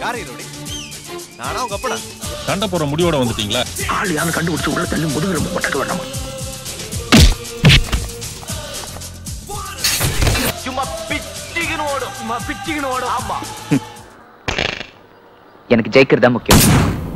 யார் ஹீரோடி நானா உங்க அப்படா சண்டை போற முடிவோட வந்துட்டீங்களா ஆள் யாரும் கண்டுபிடிச்சு உள்ள தள்ளி முதுகுல போட்டக்க வேண்டாமா சும்மா பிச்சுக்கின்னு ஓடும் சும்மா பிச்சுக்கின்னு ஓடும் ஆமா எனக்கு ஜெயிக்கிறது தான் முக்கியம்